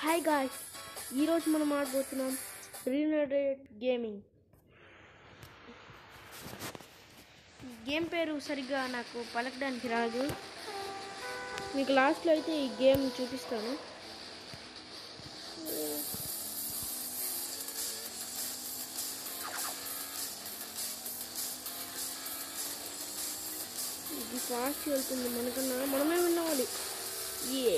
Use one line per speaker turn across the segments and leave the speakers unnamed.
Hi guys ఈరోజు మనం ఆడబోతున్నాం రీనరేట్ gaming game పేరు సరిగ్గా నాకు పలకడానికి రాదు మీకు లాస్ట్లో అయితే ఈ గేమ్ చూపిస్తాను ఇది ఫాస్ట్ వెళ్తుంది మనకన్నా మనమే విన్నవాలి ఏ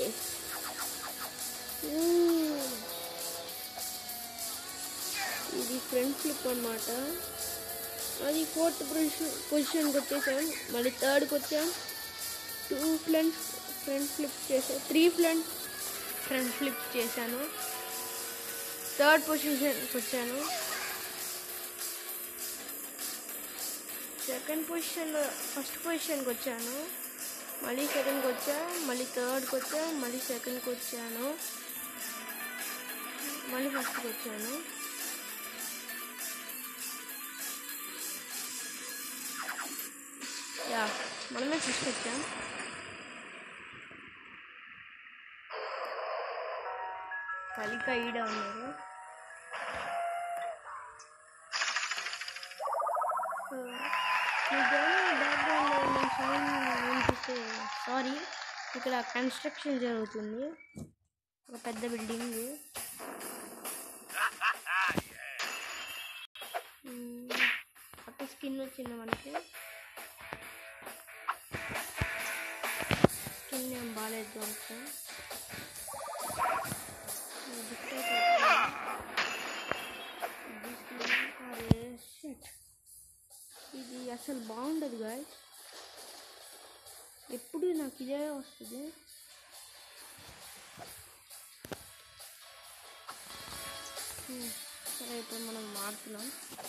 ఇది ఫ్రంట్ ఫ్లిప్ అన్నమాట అది ఫోర్త్ పొజిషన్ పొజిషన్కి వచ్చేసాం మళ్ళీ థర్డ్కి వచ్చాం టూ ఫ్రంట్ ఫ్రంట్ ఫ్లిప్ చేసా త్రీ ఫ్రంట్ ఫ్రంట్ ఫ్లిప్ చేశాను థర్డ్ పొజిషన్కి వచ్చాను సెకండ్ పొజిషన్ ఫస్ట్ పొజిషన్కి వచ్చాను మళ్ళీ సెకండ్కి వచ్చా మళ్ళీ థర్డ్కి వచ్చా మళ్ళీ సెకండ్కి వచ్చాను మళ్ళీ ఫస్ట్కి వచ్చాను యా మనమే తీసుకొచ్చాం కలిక ఈడ ఉన్నారు సో, మీకు బ్యాక్గ్రౌండ్లో ఉన్న సౌండ్ వినిపిస్తే సారీ ఇక్కడ కన్స్ట్రక్షన్ జరుగుతుంది ఒక పెద్ద బిల్డింగ్ కొత్త స్కిన్ వచ్చింది మనకి స్కిన్ ఏం బాగాలేదు అంతా అరే షిట్ ఇది అసలు బాగుండదు గాయ్ ఎప్పుడు నాకు ఇదే వస్తుంది హ్మ్, సరే ఇప్పుడు మనం మారుతున్నాం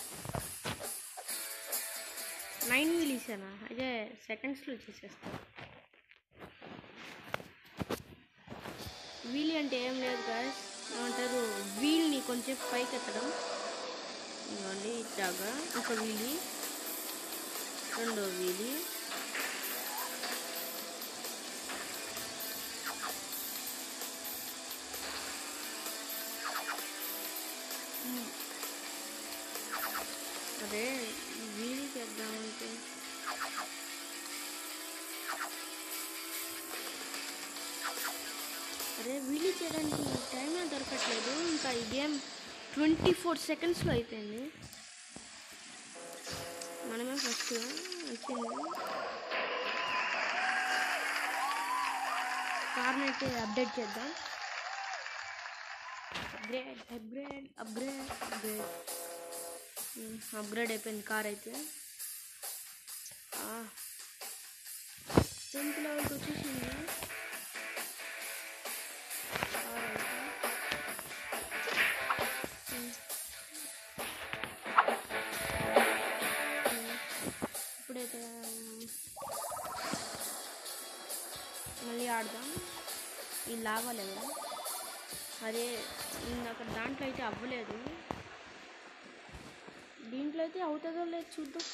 నైన్ మిలీసేనా అదే సెకండ్స్లో చేసేస్తాం వీలి అంటే ఏం లేదు గాయస్ ఏమంటారు వీల్ని కొంచెం పైకి ఎత్తడం ఇవ్వండి ఇట్లాగా ఒక వీలి రెండో వీలి ఉమ్. అదే వీలి చేద్దామంటే అరే వీలు చేయడానికి టైమే దొరకట్లేదు ఇంకా ఈ గేమ్ ట్వంటీ ఫోర్ సెకండ్స్లో అయిపోయింది మనమే ఫస్ట్ వచ్చింది కార్ని అయితే అప్డేట్ చేద్దాం upgrade upgrade upgrade upgrade upgrade అయిపోయింది కార్ అయితే టెన్త్ లెవెల్కి వచ్చేసింది ఇప్పుడైతే మళ్ళీ ఆడదాం ఈ లావా లెవెల్ అదే అక్కడ దాంట్లో అయితే అవ్వలేదు దీంట్లో అయితే అవుతుందో లేదు చూద్దాం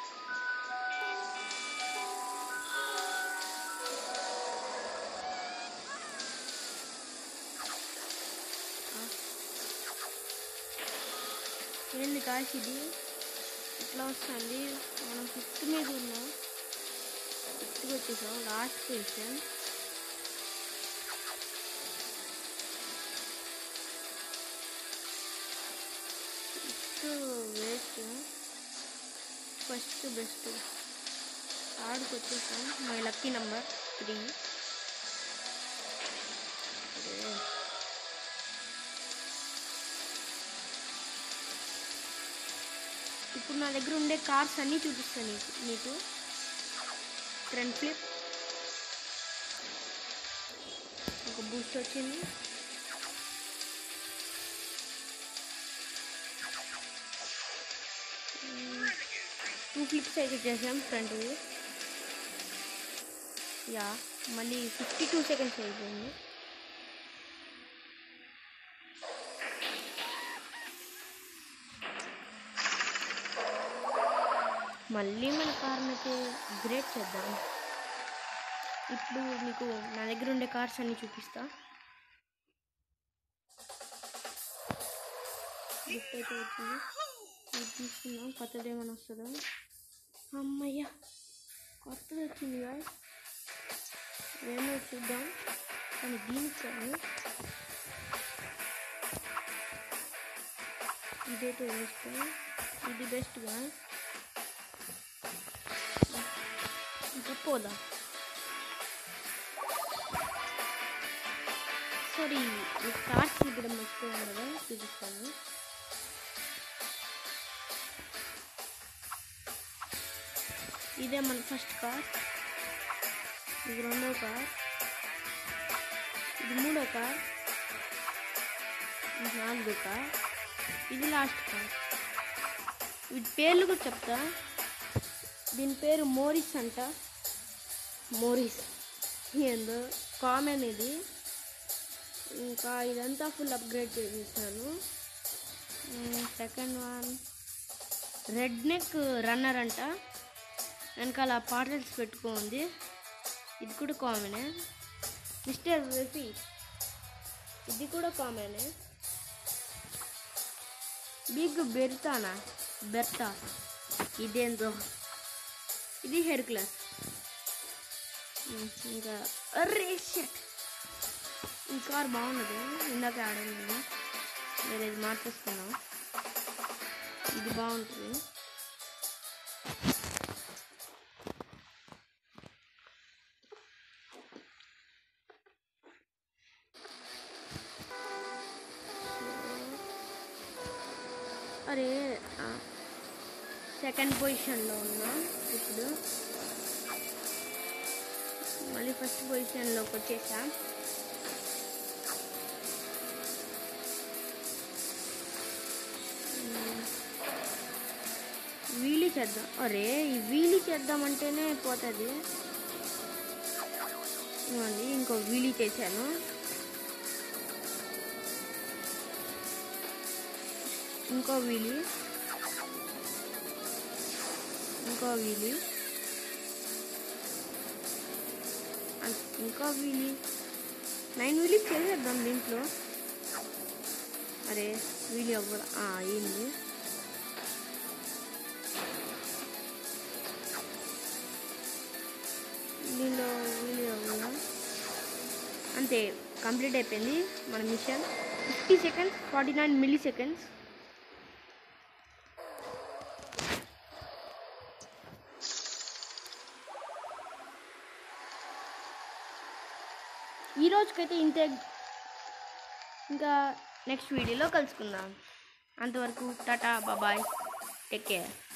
ఏంది కాశ్ ఇది ఇట్లా వస్తుంది మనం ఫిఫ్త్ మీద ఉన్నాం ఫిఫ్త్కి వచ్చేసాం last position fifth waste first best థర్డ్కి వచ్చేసాం మై లక్కీ నెంబర్ త్రీ ఇప్పుడు నా దగ్గర ఉండే కార్స్ అన్నీ చూపిస్తాను నీకు నీకు ఫ్రంట్ ఫ్లిప్ ఒక బూస్ట్ వచ్చింది టూ ఫ్లిప్స్ అయితే చేసాం ఫ్రంట్ యా మళ్ళీ ఫిఫ్టీ టూ సెకండ్స్ అయిపోయింది మళ్ళీ మన కార్ని అయితే గ్రేట్ చేద్దాం ఇప్పుడు మీకు నా దగ్గర ఉండే కార్స్ అన్నీ చూపిస్తా గిఫ్ట్ అయితే వచ్చింది ఇది తీసుకున్నాం కొత్తది ఏమైనా వస్తుందా అమ్మయ్య కొత్తది వచ్చింది గాయస్ ఏమో చూద్దాం కానీ దీనికి కాదు ఇదైతే వేస్ట్ ఇది బెస్ట్గా ఇంకా పోదాం సారీ ఈ కార్డ్స్ చూపించడం మర్చిపోయాను కదా చూపిస్తాను ఇదే మన ఫస్ట్ కార్ ఇది రెండో కార్ ఇది మూడో కార్ ఇది నాలుగో కార్ ఇది లాస్ట్ కార్ వీటి పేర్లు కూడా చెప్తా దీని పేరు మోరిస్ అంట మోరిస్ ఏందో కామన్ ఇది ఇంకా ఇదంతా ఫుల్ అప్గ్రేడ్ చేసేసాను second one red neck runner అంట వెనకాల పార్టల్స్ పెట్టుకోండి ఇది కూడా కామనే మిస్టర్ రెఫీ ఇది కూడా కామనే బిగ్ బెర్తానా బెర్తా ఇదేందో ఇది హెడ్ క్లాస్ ఇంకా అర్రే షట్ ఈ కార్ బాగున్నది ఇందాక ఆడింది వేరే ఇది మార్చేసుకున్నాం ఇది బాగుంటుంది అరే సెకండ్ పొజిషన్లో ఉన్నా ఇప్పుడు మళ్ళీ ఫస్ట్ పొజిషన్లోకి వచ్చేసా వీలీ చేద్దాం అరే ఈ వీలీ చేద్దామంటేనే పోతుంది ఇవ్వండి ఇంకో వీలీ చేశాను ఇంకో వీలీ ఇంకో వీలీ అం- ఇంకో వీలీ నైన్ వీలీస్ చేసేద్దాం దీంట్లో అరే వీలీ అవ్వదు ఆ, అయింది దీనిలో వీలీ అవ్వదా అంతే కంప్లీట్ అయిపోయింది మన mission fifty seconds forty nine milliseconds ఈ రోజుకైతే ఇంతే ఇంకా నెక్స్ట్ వీడియోలో కలుసుకుందాం అంతవరకు టాటా బాబాయ్ టేక్ కేర్